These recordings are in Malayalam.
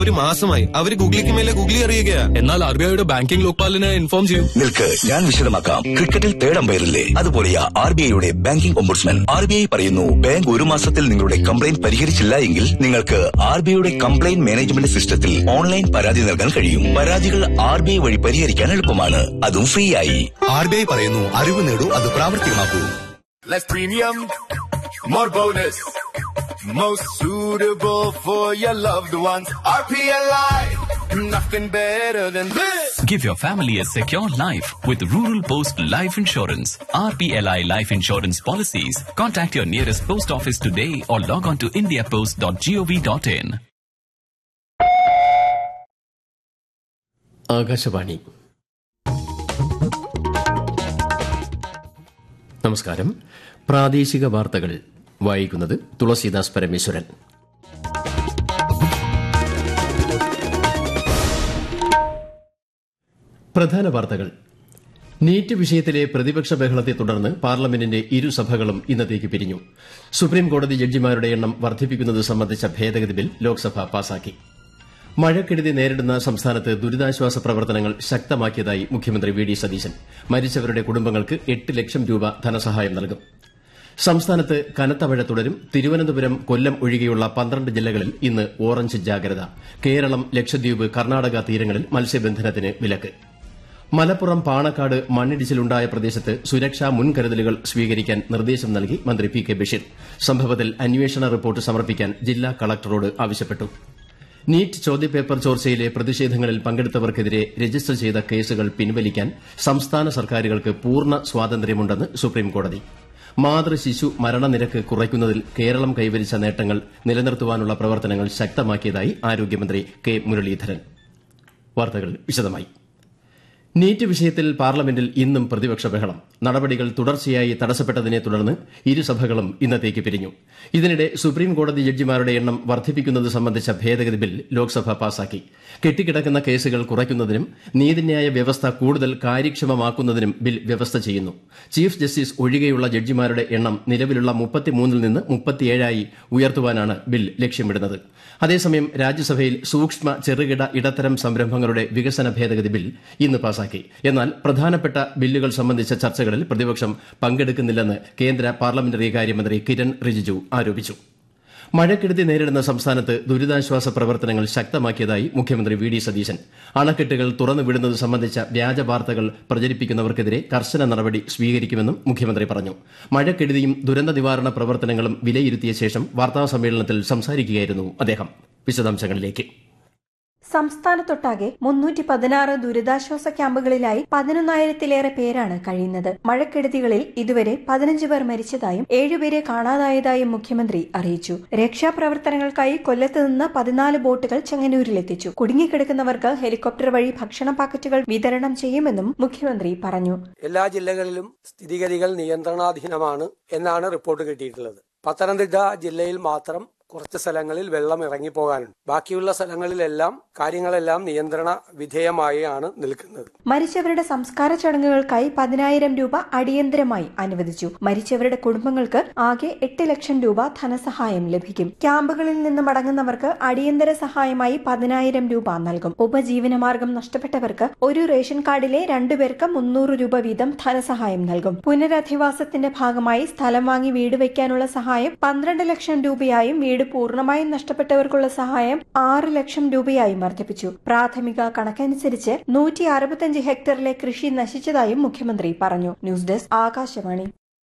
ഒരു മാസമായി അവര് ഗൂഗിളിക്ക് മേലെ ഗൂഗിളി അറിയുകയാ എന്നാൽ ആർ ബി ഐയുടെ ബാങ്കിംഗ് ലോക്പാലിനെ ഇൻഫോം ചെയ്യും നിൽക്ക് ഞാൻ വിശദമാക്കാം ക്രിക്കറ്റിൽ തേർഡ് അമ്പയറില്ലേ അതുപോലെയാ ആർ ബി ഐയുടെ banking ombudsman R B I പറയുന്നു ബാങ്ക് ഒരു മാസത്തിൽ നിങ്ങളുടെ കംപ്ലൈന്റ് പരിഹരിച്ചില്ല എങ്കിൽ നിങ്ങൾക്ക് ആർ ബി ഐയുടെ കംപ്ലൈന്റ് മാനേജ്മെന്റ് സിസ്റ്റത്തിൽ ഓൺലൈൻ പരാതി നൽകാൻ കഴിയും പരാതികൾ ആർ ബി ഐ വഴി പരിഹരിക്കാൻ എളുപ്പമാണ് അതും ഫ്രീ ആയി ആർ ബി ഐ പറയുന്നു അറിവ് നേടൂ അത് പ്രാവർത്തികമാക്കൂ Less premium, more bonus. Most suitable for your loved ones. RPLI, nothing better than this. Give your family a secure life with Rural Post Life Insurance. RPLI Life Insurance Policies. Contact your nearest post office today or log on to indiapost.gov.in. Akashvani നമസ്കാരം പ്രാദേശിക വാർത്തകൾ വായിക്കുന്നത് തുളസീദാസ് പരമേശ്വരൻ പ്രധാന വാർത്തകൾ നീറ്റ് വിഷയത്തിലെ പ്രതിപക്ഷ ബഹളത്തെ തുടർന്ന് പാർലമെന്റിന്റെ ഇരുസഭകളും ഇന്നത്തേക്ക് പിരിഞ്ഞു സുപ്രീം കോടതി ജഡ്ജിമാരുടെ എണ്ണം വർദ്ധിപ്പിക്കുന്നത് സംബന്ധിച്ച ഭേദഗതി ബിൽ ലോക്സഭ പാസാക്കി മഴക്കെടുതി നേരിടുന്ന സംസ്ഥാനത്ത് ദുരിതാശ്വാസ പ്രവർത്തനങ്ങൾ ശക്തമാക്കിയതായി മുഖ്യമന്ത്രി വി ഡി സതീശൻ മരിച്ചവരുടെ കുടുംബങ്ങൾക്ക് എട്ട് ലക്ഷം രൂപ ധനസഹായം നൽകും സംസ്ഥാനത്ത് കനത്ത മഴ തുടരും തിരുവനന്തപുരം കൊല്ലം ഒഴികെയുള്ള പന്ത്രണ്ട് ജില്ലകളിൽ ഇന്ന് ഓറഞ്ച് ജാഗ്രത കേരളം ലക്ഷദ്വീപ് കർണാടക തീരങ്ങളിൽ മത്സ്യബന്ധനത്തിന് വിലക്ക് മലപ്പുറം പാണക്കാട് മണ്ണിടിച്ചിലുണ്ടായ പ്രദേശത്ത് സുരക്ഷാ മുൻകരുതലുകൾ സ്വീകരിക്കാൻ നിർദ്ദേശം നൽകി മന്ത്രി പി കെ ബഷീർ സംഭവത്തിൽ അന്വേഷണ റിപ്പോർട്ട് സമർപ്പിക്കാൻ ജില്ലാ കളക്ടറോട് ആവശ്യപ്പെട്ടു നീറ്റ് ചോദ്യപേപ്പർ ചോർച്ചയിലെ പ്രതിഷേധങ്ങളിൽ പങ്കെടുത്തവർക്കെതിരെ രജിസ്റ്റർ ചെയ്ത കേസുകൾ പിൻവലിക്കാൻ സംസ്ഥാന സർക്കാരുകൾക്ക് പൂർണ്ണ സ്വാതന്ത്ര്യമുണ്ടെന്ന് സുപ്രീംകോടതി മാതൃ ശിശു മരണനിരക്ക് കുറയ്ക്കുന്നതിൽ കേരളം കൈവരിച്ച നേട്ടങ്ങൾ നിലനിർത്തുവാനുള്ള പ്രവർത്തനങ്ങൾ ശക്തമാക്കിയതായി ആരോഗ്യമന്ത്രി കെ മുരളീധരൻ വാർത്തകൾ വിശദമായി നീറ്റ് വിഷയത്തിൽ പാർലമെന്റിൽ ഇന്നും പ്രതിപക്ഷ ബഹളം നടപടികൾ തുടർച്ചയായി തടസ്സപ്പെട്ടതിനെ തുടർന്ന് ഇരുസഭകളും ഇന്നത്തേക്ക് പിരിഞ്ഞു ഇതിനിടെ സുപ്രീം കോടതി ജഡ്ജിമാരുടെ എണ്ണം വർദ്ധിപ്പിക്കുന്നത് സംബന്ധിച്ച ഭേദഗതി ബിൽ ലോക്സഭ പാസാക്കി കെട്ടിക്കിടക്കുന്ന കേസുകൾ കുറയ്ക്കുന്നതിനും നീതിന്യായ വ്യവസ്ഥ കൂടുതൽ കാര്യക്ഷമമാക്കുന്നതിനും ബിൽ വ്യവസ്ഥ ചെയ്യുന്നു ചീഫ് ജസ്റ്റിസ് ഒഴികെയുള്ള ജഡ്ജിമാരുടെ എണ്ണം നിലവിലുള്ള മുപ്പത്തിമൂന്നിൽ നിന്ന് മുപ്പത്തിയേഴായി ഉയർത്തുവാനാണ് ബിൽ ലക്ഷ്യമിടുന്നത് അതേസമയം രാജ്യസഭയിൽ സൂക്ഷ്മ ചെറുകിട ഇടത്തരം സംരംഭങ്ങളുടെ വികസന ഭേദഗതി ബിൽ ഇന്ന് പാസാക്കി എന്നാൽ പ്രധാനപ്പെട്ട ബില്ലുകൾ സംബന്ധിച്ച ചർച്ചകളിൽ പ്രതിപക്ഷം പങ്കെടുക്കുന്നില്ലെന്ന് കേന്ദ്ര പാർലമെന്ററി കാര്യമന്ത്രി കിരൺ റിജിജു ആരോപിച്ചു മഴക്കെടുതി നേരിടുന്ന സംസ്ഥാനത്ത് ദുരിതാശ്വാസ പ്രവർത്തനങ്ങൾ ശക്തമാക്കിയതായി മുഖ്യമന്ത്രി വി ഡി സതീശൻ അണക്കെട്ടുകൾ തുറന്നുവിടുന്നത് സംബന്ധിച്ച വ്യാജ വാർത്തകൾ പ്രചരിപ്പിക്കുന്നവർക്കെതിരെ കർശന നടപടി സ്വീകരിക്കുമെന്നും മുഖ്യമന്ത്രി പറഞ്ഞു മഴക്കെടുതിയും ദുരന്ത നിവാരണ പ്രവർത്തനങ്ങളും വിലയിരുത്തിയ ശേഷം വാർത്താസമ്മേളനത്തിൽ സംസാരിക്കുകയായിരുന്നു അദ്ദേഹം വിശദാംശങ്ങളിലേക്ക് സംസ്ഥാനത്തൊട്ടാകെ മുന്നൂറ്റി പതിനാറ് ദുരിതാശ്വാസ ക്യാമ്പുകളിലായി പതിനൊന്നായിരത്തിലേറെ പേരാണ് കഴിയുന്നത് മഴക്കെടുതികളിൽ ഇതുവരെ പതിനഞ്ച് പേർ മരിച്ചതായും ഏഴുപേരെ കാണാതായതായും മുഖ്യമന്ത്രി അറിയിച്ചു രക്ഷാപ്രവർത്തനങ്ങൾക്കായി കൊല്ലത്ത് നിന്ന് പതിനാല് ബോട്ടുകൾ ചെങ്ങന്നൂരിലെത്തിച്ചു കുടുങ്ങിക്കിടക്കുന്നവർക്ക് ഹെലികോപ്റ്റർ വഴി ഭക്ഷണ പാക്കറ്റുകൾ വിതരണം ചെയ്യുമെന്നും മുഖ്യമന്ത്രി പറഞ്ഞു എല്ലാ ജില്ലകളിലും സ്ഥിതിഗതികൾ നിയന്ത്രണാധീനമാണ് എന്നാണ് റിപ്പോർട്ട് കിട്ടിയിട്ടുള്ളത് പത്തനംതിട്ട ജില്ലയിൽ മാത്രം കുറച്ച് സ്ഥലങ്ങളിൽ വെള്ളം ഇറങ്ങിപ്പോകാനുണ്ട് ബാക്കിയുള്ള സ്ഥലങ്ങളിലെല്ലാം കാര്യങ്ങളെല്ലാം നിയന്ത്രണ വിധേയമായാണ് നിൽക്കുന്നത് മരിച്ചവരുടെ സംസ്കാര ചടങ്ങുകൾക്കായി പതിനായിരം രൂപ അടിയന്തരമായി അനുവദിച്ചു മരിച്ചവരുടെ കുടുംബങ്ങൾക്ക് ആകെ എട്ട് ലക്ഷം രൂപ ധനസഹായം ലഭിക്കും ക്യാമ്പുകളിൽ നിന്ന് മടങ്ങുന്നവർക്ക് അടിയന്തര സഹായമായി പതിനായിരം രൂപ നൽകും ഉപജീവനമാർഗം നഷ്ടപ്പെട്ടവർക്ക് ഒരു റേഷൻ കാർഡിലെ രണ്ടുപേർക്ക് മുന്നൂറ് രൂപ വീതം ധനസഹായം നൽകും പുനരധിവാസത്തിന്റെ ഭാഗമായി സ്ഥലം വാങ്ങി വീട് വയ്ക്കാനുള്ള സഹായം പന്ത്രണ്ട് ലക്ഷം രൂപയായും വീട് പൂർണ്ണമായും നഷ്ടപ്പെട്ടവർക്കുള്ള സഹായം ആറ് ലക്ഷം രൂപയായും വർദ്ധിപ്പിച്ചു പ്രാഥമിക കണക്കനുസരിച്ച് നൂറ്റി അറുപത്തിയഞ്ച് ഹെക്ടറിലെ കൃഷി നശിച്ചതായും മുഖ്യമന്ത്രി പറഞ്ഞു ന്യൂസ് ഡെസ്ക് ആകാശവാണി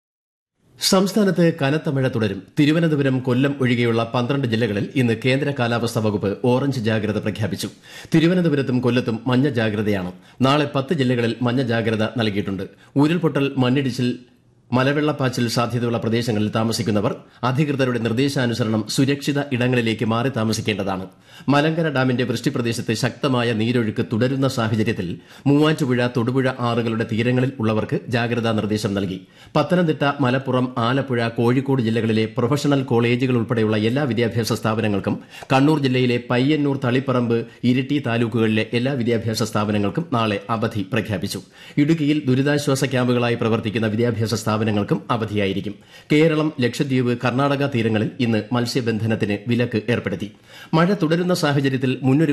സംസ്ഥാനത്ത് കനത്ത മഴ തുടരും തിരുവനന്തപുരം കൊല്ലം ഒഴികെയുള്ള പന്ത്രണ്ട് ജില്ലകളിൽ ഇന്ന് കേന്ദ്ര കാലാവസ്ഥാ വകുപ്പ് ഓറഞ്ച് ജാഗ്രത പ്രഖ്യാപിച്ചു തിരുവനന്തപുരത്തും കൊല്ലത്തും മഞ്ഞ ജാഗ്രതയാണ് നാളെ പത്ത് ജില്ലകളിൽ മഞ്ഞ ജാഗ്രത നൽകിയിട്ടുണ്ട് ഉരുൾപൊട്ടൽ മണ്ണിടിച്ചിൽ മലവെള്ളപ്പാച്ചിൽ സാധ്യതയുള്ള പ്രദേശങ്ങളിൽ താമസിക്കുന്നവർ അധികൃതരുടെ നിർദ്ദേശാനുസരണം സുരക്ഷിത ഇടങ്ങളിലേക്ക് മാറി താമസിക്കേണ്ടതാണ് മലങ്കര ഡാമിന്റെ വൃഷ്ടിപ്രദേശത്ത് ശക്തമായ നീരൊഴുക്ക് തുടരുന്ന സാഹചര്യത്തിൽ മൂവാറ്റുപുഴ തൊടുപുഴ ആറുകളുടെ തീരങ്ങളിൽ ഉള്ളവർക്ക് ജാഗ്രതാ നിർദ്ദേശം നൽകി പത്തനംതിട്ട മലപ്പുറം ആലപ്പുഴ കോഴിക്കോട് ജില്ലകളിലെ പ്രൊഫഷണൽ കോളേജുകൾ ഉൾപ്പെടെയുള്ള എല്ലാ വിദ്യാഭ്യാസ സ്ഥാപനങ്ങൾക്കും കണ്ണൂർ ജില്ലയിലെ പയ്യന്നൂർ തളിപ്പറമ്പ് ഇരിട്ടി താലൂക്കുകളിലെ എല്ലാ വിദ്യാഭ്യാസ സ്ഥാപനങ്ങൾക്കും നാളെ അവധി പ്രഖ്യാപിച്ചു ഇടുക്കിയിൽ ദുരിതാശ്വാസ ക്യാമ്പുകളായി പ്രവർത്തിക്കുന്ന വിദ്യാഭ്യാസ സ്ഥാപനങ്ങൾക്കും അവധിയായിരിക്കും കേരളം ലക്ഷദ്വീപ് കർണാടക തീരങ്ങളിൽ ഇന്ന് മത്സ്യബന്ധനത്തിന് വിലക്ക് ഏർപ്പെടുത്തി മഴ തുടരുന്ന സാഹചര്യത്തിൽ മുന്നൊരുക്ക